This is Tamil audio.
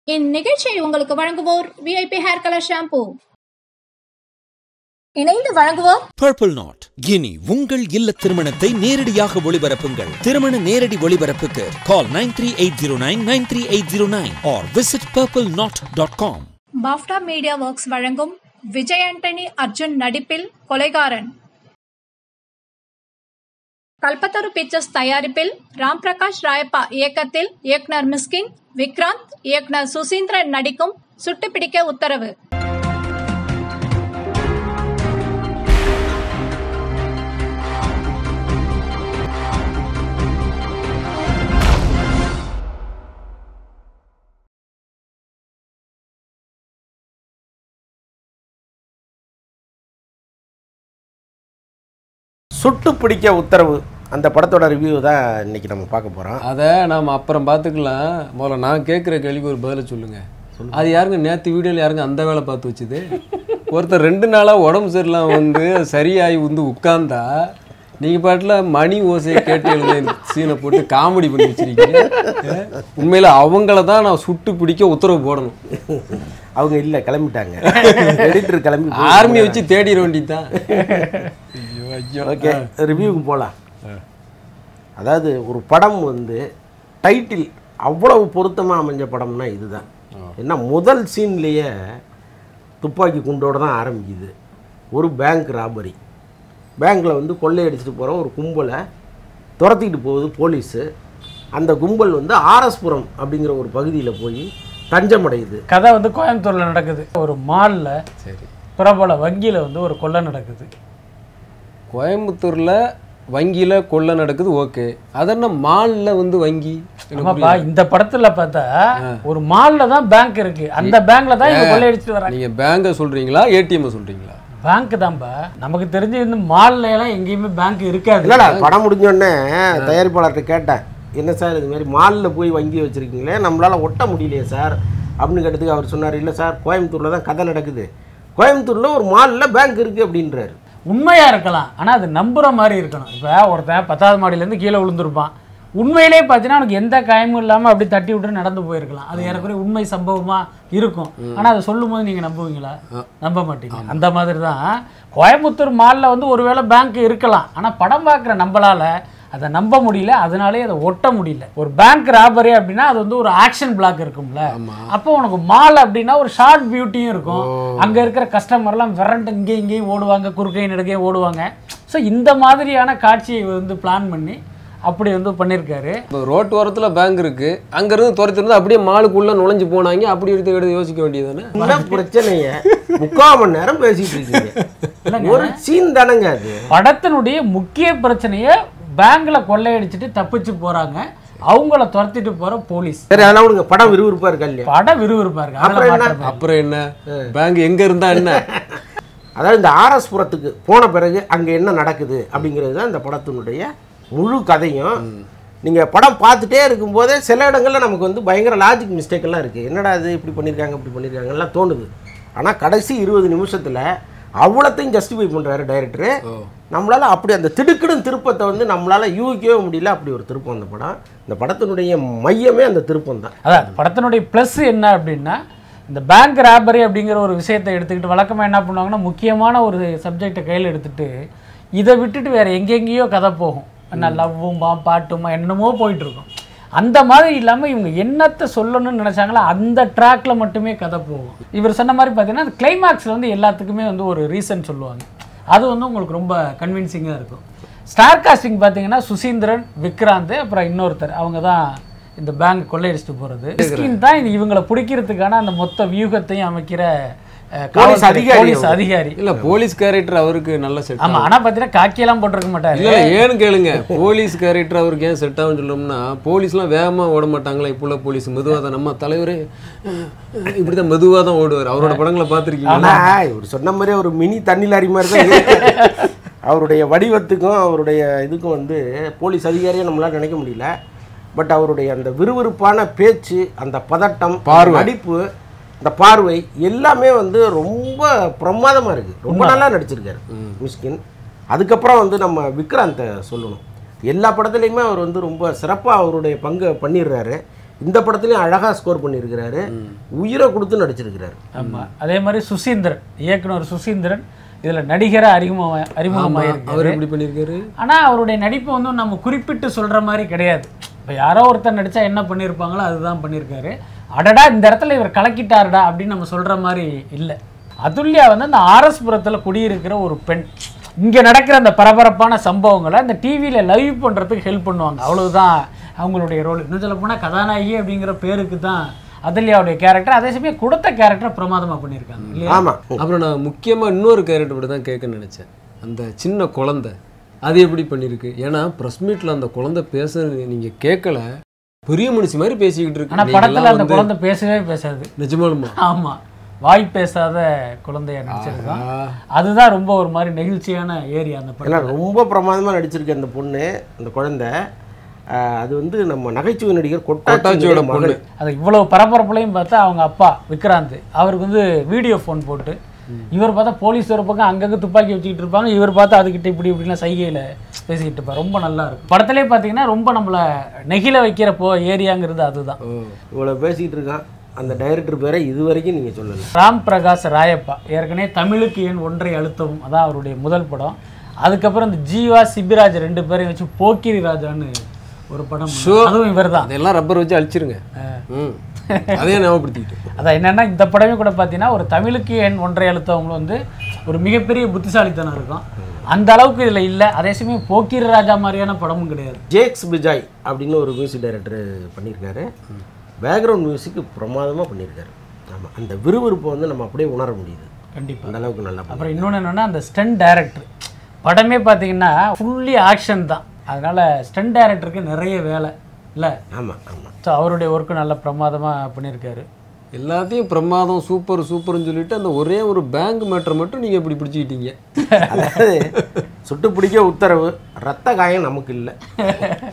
இந்நிகழ்ச்சியை உங்களுக்கு வழங்குவோர் விஐபி ஹேர் கலர் ஷாம்பூ இணைந்து வழங்குவோர் பர்பிள் நாட் இனி உங்கள் இல்ல திருமணத்தை நேரடியாக ஒளிபரப்புங்கள் திருமண நேரடி ஒளிபரப்புக்கு call nine three eight zero nine nine three eight zero nine or visit purple knot dot com BAFTA media works வழங்கும் விஜய் ஆண்டனி அர்ஜுன் நடிப்பில் கொலைகாரன் கல்பத்தரு பிக்சர்ஸ் தயாரிப்பில் ராம் பிரகாஷ் ராயப்பா இயக்கத்தில் இயக்குனர் மிஸ்கின் விக்ராந்த் இயக்குனர் சுசீந்திரன் நடிக்கும் சுட்டுப்பிடிக்க உத்தரவு சுட்டு பிடிக்க உத்தரவு அந்த படத்தோட ரிவ்யூ தான் இன்னைக்கு நம்ம பார்க்க போகிறோம் அதை நாம் அப்புறம் பார்த்துக்கலாம் முதல்ல நான் கேட்குற கேள்விக்கு ஒரு பதிலை சொல்லுங்க அது யாருங்க நேற்று வீடியோவில் யாருங்க அந்த வேலை பார்த்து வச்சுது ஒருத்தர் ரெண்டு நாளாக உடம்பு சரியில்லாம வந்து சரியாகி வந்து உட்கார்ந்தா நீங்கள் பாட்டில் மணி ஓசையை கேட்டு எழுத சீனை போட்டு காமெடி பண்ணி வச்சிருக்கீங்க உண்மையில் அவங்கள தான் நான் சுட்டு பிடிக்க உத்தரவு போடணும் அவங்க இல்லை கிளம்பிட்டாங்க எடிட்டர் கிளம்பி ஆர்மியை வச்சு தேடிட வேண்டியதுதான் ஐயோ ஐயோ ஓகே ரிவ்யூக்கு போகலாம் அதாவது ஒரு படம் வந்து டைட்டில் அவ்வளவு பொருத்தமாக அமைஞ்ச படம்னா இதுதான் ஏன்னா முதல் சீன்லேயே துப்பாக்கி குண்டோட தான் ஆரம்பிக்குது ஒரு பேங்க் ராபரி பேங்க்கில் வந்து கொள்ளையடிச்சிட்டு போகிற ஒரு கும்பலை துரத்திக்கிட்டு போகுது போலீஸு அந்த கும்பல் வந்து ஆர்எஸ்புரம் அப்படிங்கிற ஒரு பகுதியில் போய் தஞ்சமடையுது கதை வந்து கோயம்புத்தூர்ல நடக்குது ஒரு மால்ல சரி பிரபல வங்கியில வந்து ஒரு கொள்ளை நடக்குது கோயம்புத்தூரில் வங்கியில் கொள்ளை நடக்குது ஓகே அதென்ன மாலில் வந்து வங்கி எனக்கு ஆமாப்பா இந்த படத்துல பார்த்தா ஒரு மால்ல தான் பேங்க் இருக்கு அந்த பேங்க்ல தான் இவங்க கொள்ளையடிச்சிட்டு வராங்க நீங்கள் பேங்கை சொல்கிறீங்களா ஏடிஎம்மை சொல்கிறீங்களா பேங்க் தான்ப்பா நமக்கு தெரிஞ்சு இந்த மால்ல எல்லாம் எங்கேயுமே பேங்க் இருக்காது இல்லைடா படம் முடிஞ்சோடனே தயாரிப்பாளர்கிட்ட கேட்டேன் என்ன சார் இது மாதிரி மாலில் போய் வங்கி வச்சுருக்கீங்களே நம்மளால் ஒட்ட முடியலையே சார் அப்படின்னு கேட்டதுக்கு அவர் சொன்னார் இல்லை சார் கோயம்புத்தூரில் தான் கதை நடக்குது கோயம்புத்தூரில் ஒரு மாலில் பேங்க் இருக்குது அப்படின்றாரு உண்மையா இருக்கலாம் ஆனா அது நம்புற மாதிரி இருக்கணும் இப்ப ஒருத்தன் பத்தாவது மாடியில இருந்து கீழே விழுந்திருப்பான் உண்மையிலே பார்த்தீங்கன்னா அவனுக்கு எந்த காயமும் இல்லாம அப்படி தட்டி விட்டு நடந்து போயிருக்கலாம் அது ஏறக்குறைய உண்மை சம்பவமா இருக்கும் ஆனா அதை சொல்லும் போது நீங்க நம்புவீங்களா நம்ப மாட்டீங்க அந்த மாதிரி தான் கோயம்புத்தூர் மால்ல வந்து ஒருவேளை பேங்க் இருக்கலாம் ஆனா படம் பார்க்குற நம்மளால அதை நம்ப முடியல அதனாலே அதை ஒட்ட முடியல ஒரு பேங்க் ராபரி அப்படின்னா அது வந்து ஒரு ஆக்ஷன் பிளாக் இருக்கும்ல அப்போ உனக்கு மால் அப்படின்னா ஒரு ஷார்ட் பியூட்டியும் இருக்கும் அங்க இருக்கிற கஸ்டமர்லாம் விரண்டு இங்கேயும் இங்கேயும் ஓடுவாங்க குறுக்கை நெடுக்கையும் ஓடுவாங்க ஸோ இந்த மாதிரியான காட்சியை வந்து பிளான் பண்ணி அப்படி வந்து பண்ணியிருக்காரு இப்போ ரோட்டு ஓரத்தில் பேங்க் இருக்குது அங்கேருந்து துரத்திருந்து அப்படியே மாலுக்குள்ளே நுழைஞ்சு போனாங்க அப்படி எடுத்து எடுத்து யோசிக்க வேண்டியது என்ன பிரச்சனைய முக்கால் மணி நேரம் பேசிட்டு இருக்கீங்க ஒரு சீன் தானங்க அது படத்தினுடைய முக்கிய பிரச்சனையை பேங்க்ல கொள்ளையடிச்சிட்டு தப்பிச்சு போறாங்க அவங்கள துரத்திட்டு போற போலீஸ் சரி அதெல்லாம் விடுங்க படம் விறுவிறுப்பாக இருக்கா இல்லையா படம் விறுவிறுப்பா இருக்கு அப்புறம் அதுல என்ன? மாற்றம் இல்லை. அப்புறம் என்ன பேங்க் எங்கே இருந்தா என்ன அதாவது இந்த ஆர்எஸ் புரத்துக்கு போன பிறகு அங்கே என்ன நடக்குது அப்படிங்கிறது தான் இந்த படத்தினுடைய முழு கதையும் நீங்கள் படம் பார்த்துட்டே இருக்கும்போதே சில இடங்களில் நமக்கு வந்து பயங்கர லாஜிக் மிஸ்டேக் எல்லாம் இருக்குது என்னடா இது இப்படி பண்ணியிருக்காங்க இப்படி பண்ணியிருக்காங்கலாம் தோணுது ஆனால் கடைசி இருபது நிமிஷத்தில் அவ்வளோத்தையும் ஜஸ்டிஃபை பண்ணுறாரு டைரக்டரு நம்மளால் அப்படி அந்த திடுக்கிடும் திருப்பத்தை வந்து நம்மளால் யூகிக்கவே முடியல அப்படி ஒரு திருப்பம் அந்த படம் இந்த படத்தினுடைய மையமே அந்த திருப்பம் தான் அதான் அந்த படத்தினுடைய ப்ளஸ் என்ன அப்படின்னா இந்த பேங்க் ராபரி அப்படிங்கிற ஒரு விஷயத்தை எடுத்துக்கிட்டு வழக்கமாக என்ன பண்ணுவாங்கன்னா முக்கியமான ஒரு சப்ஜெக்டை கையில் எடுத்துட்டு இதை விட்டுட்டு வேற எங்கெங்கேயோ கதை போகும் என்ன லவ்வும் பாட்டுமா என்னமோ போயிட்டு இருக்கும் அந்த மாதிரி இல்லாமல் இவங்க என்னத்தை சொல்லணும்னு நினச்சாங்களோ அந்த ட்ராக்ல மட்டுமே கதை போகும் இவர் சொன்ன மாதிரி பார்த்தீங்கன்னா அந்த கிளைமாக்ஸில் வந்து எல்லாத்துக்குமே வந்து ஒரு ரீசன் சொல்லுவாங்க அது வந்து உங்களுக்கு ரொம்ப கன்வின்சிங்காக இருக்கும் ஸ்டார் காஸ்டிங் பார்த்தீங்கன்னா சுசீந்திரன் விக்ராந்த் அப்புறம் இன்னொருத்தர் அவங்க தான் இந்த பேங்க் கொள்ளையடிச்சிட்டு போகிறது ஸ்கின் தான் இது இவங்களை பிடிக்கிறதுக்கான அந்த மொத்த வியூகத்தையும் அமைக்கிற அஹ், போலீஸ் காவல்துறை- அதிகாரி போலீஸ் அவர். அதிகாரி இல்லை போலீஸ் கேரக்டர் அவருக்கு நல்ல செட் ஆமா ஆனா பார்த்தீங்கன்னா காக்கியெல்லாம் போட்டிருக்க மாட்டாரு இல்லை ஏன்னு கேளுங்க போலீஸ் கேரக்டர் அவருக்கு ஏன் செட் ஆகும் சொல்லணும்னா போலீஸ்லாம் வேகமாக ஓட மாட்டாங்களா இப்போ உள்ள போலீஸ் மெதுவாக தான் நம்ம தலைவரே இப்படி தான் மெதுவாக தான் ஓடுவார் அவரோட படங்களை பார்த்துருக்கீங்களா ஆனா இவர் சொன்ன மாதிரி ஒரு மினி தண்ணி லாரி மாதிரி தான் இருக்காரு. அவருடைய வடிவத்துக்கும் அவருடைய இதுக்கும் வந்து போலீஸ் அதிகாரியை நம்மளால நினைக்க முடியல பட் அவருடைய அந்த விறுவிறுப்பான பேச்சு அந்த பதட்டம் பார்வை. நடிப்பு அந்த பார்வை எல்லாமே வந்து ரொம்ப பிரமாதமா இருக்கு ரொம்ப நல்லா நடிச்சிருக்காரு மிஸ்கின் அதுக்கப்புறம் வந்து நம்ம விக்ராந்தை சொல்லணும் எல்லா படத்துலையுமே அவர் வந்து ரொம்ப சிறப்பாக அவருடைய பங்கை பண்ணிடுறாரு இந்த படத்துலையும் அழகாக ஸ்கோர் பண்ணியிருக்கிறாரு உயிரை கொடுத்து நடிச்சிருக்கிறாரு ஆமா அதே மாதிரி சுசீந்திரன் இயக்குனர் சுசீந்திரன் இதுல நடிகரா அறிமுகம் அவர் அறிமுகமாயிருக்காரு எப்படி பண்ணியிருக்காரு ஆனா அவருடைய நடிப்பு வந்து நம்ம குறிப்பிட்டு சொல்ற மாதிரி கிடையாது இப்போ யாரோ ஒருத்தர் நடிச்சா என்ன பண்ணியிருப்பாங்களோ அதுதான் பண்ணியிருக்காரு அடடா இந்த இடத்துல இவர் கலக்கிட்டாருடா அப்படின்னு நம்ம சொல்ற மாதிரி இல்லை அதுல்யா வந்து அந்த ஆர்எஸ் புரத்துல குடியிருக்கிற ஒரு பெண் இங்க நடக்கிற அந்த பரபரப்பான சம்பவங்களை அந்த டிவியில லைவ் பண்றதுக்கு ஹெல்ப் பண்ணுவாங்க அவ்வளவுதான் அவங்களுடைய ரோல் இன்னும் சொல்ல போனா கதாநாயகி அப்படிங்கிற பேருக்கு தான் அதுல்யாவுடைய கேரக்டர் அதே சமயம் கொடுத்த கேரக்டர் பிரமாதமா பண்ணியிருக்காங்க இல்லையா ஆமாம் அப்புறம் நான் முக்கியமா இன்னொரு கேரக்டர் பற்றி தான் கேட்க நினைச்சேன் அந்த சின்ன குழந்தை அது எப்படி பண்ணியிருக்கு ஏன்னா ப்ரெஸ் மீட்டில் அந்த குழந்தை பேசுறது நீங்க கேட்கல பெரிய மனுஷி மாதிரி பேசிக்கிட்டு இருக்கு ஆனா நீங்க படத்துல எல்லாம் அந்த வந்து- குழந்தை பேசவே பேசாது நிஜமாலுமா ஆமா வாய் பேசாத குழந்தைய நடிச்சிருக்கான் ஆ. அதுதான் ரொம்ப ஒரு மாதிரி நெகிழ்ச்சியான ஏரியா அந்த ஏன்னா படம் ரொம்ப பிரமாதமாக நடிச்சிருக்க அந்த பொண்ணு அந்த குழந்தை ஆஹ், அது வந்து நம்ம நகைச்சுவை நடிகர் கொட்டாச்சியோட கொட்டாச்சியோட பொண்ணு மகள் அது இவ்வளவு பரபரப்புலையும் பார்த்தா அவங்க அப்பா விக்ராந்த் அவருக்கு வந்து வீடியோ ஃபோன் போட்டு இவர் பார்த்தா போலீஸ் ஒரு பக்கம் அங்கங்க துப்பாக்கி வச்சுக்கிட்டு இருப்பாங்க இவர் பார்த்தா அதுக்கிட்ட இப்படி இப்படிலாம் சைகையில் பேசிக்கிட்டு இருப்பார் ரொம்ப நல்லா இருக்கும் படத்திலே பார்த்தீங்கன்னா ரொம்ப நம்மளை நெகிழ வைக்கிற போ ஏரியாங்கிறது அதுதான் ஓ இவ்வளோ பேசிக்கிட்டு இருக்கான் அந்த டைரக்டர் பேரை இது வரைக்கும் நீங்கள் சொல்லலை ராம் பிரகாஷ் ராயப்பா ஏற்கனவே தமிழுக்கு ஏன் ஒன்றை அழுத்தவும் அதான் அவருடைய முதல் படம் அதுக்கப்புறம் இந்த ஜீவா சிபிராஜ் ரெண்டு பேரையும் வச்சு போக்கிரி ராஜான்னு ஒரு படம் பண்ணாரு. அதுவும் இவர்தான் அதெல்லாம் ரப்பர் வச்சு அழிச்சிருங்க ம் அதே ஞாபகப்படுத்திக்கிட்டு அதான் என்னன்னா இந்த படமே கூட பார்த்தீங்கன்னா ஒரு தமிழுக்கு எண் ஒன்றை எழுத்தவங்க வந்து ஒரு மிகப்பெரிய புத்திசாலித்தனம் இருக்கும் அந்த அளவுக்கு இதில் இல்லை அதே சமயம் போக்கிரி ராஜா மாதிரியான படமும் கிடையாது ஜேக்ஸ் பிஜாய் அப்படின்னு ஒரு மியூசிக் டைரக்டர் பண்ணியிருக்காரு பேக்ரவுண்ட் மியூசிக் பிரமாதமாக பண்ணியிருக்காரு ஆமாம் அந்த விறுவிறுப்பை வந்து நம்ம அப்படியே உணர முடியுது கண்டிப்பாக அந்த அளவுக்கு நல்லா பண்ணி அப்புறம் இன்னொன்று என்னென்னா அந்த ஸ்டண்ட் டைரக்டர் படமே பார்த்தீங்கன்னா ஃபுல்லி ஆக்ஷன் தான் அதனால ஸ்டண்ட் டைரக்டருக்கு நிறைய வேலை இல்லை ஆமாம் ஆமாம் ஸோ அவருடைய ஒர்க்கு நல்ல பிரமாதமாக பண்ணியிருக்காரு எல்லாத்தையும் பிரமாதம் சூப்பர் சூப்பர்னு சொல்லிட்டு அந்த ஒரே ஒரு பேங்க் மேட்டர் மட்டும் நீங்க இப்படி பிடிச்சிக்கிட்டீங்க அதாவது சுட்டு பிடிக்க உத்தரவு ரத்த காயம் நமக்கு இல்லை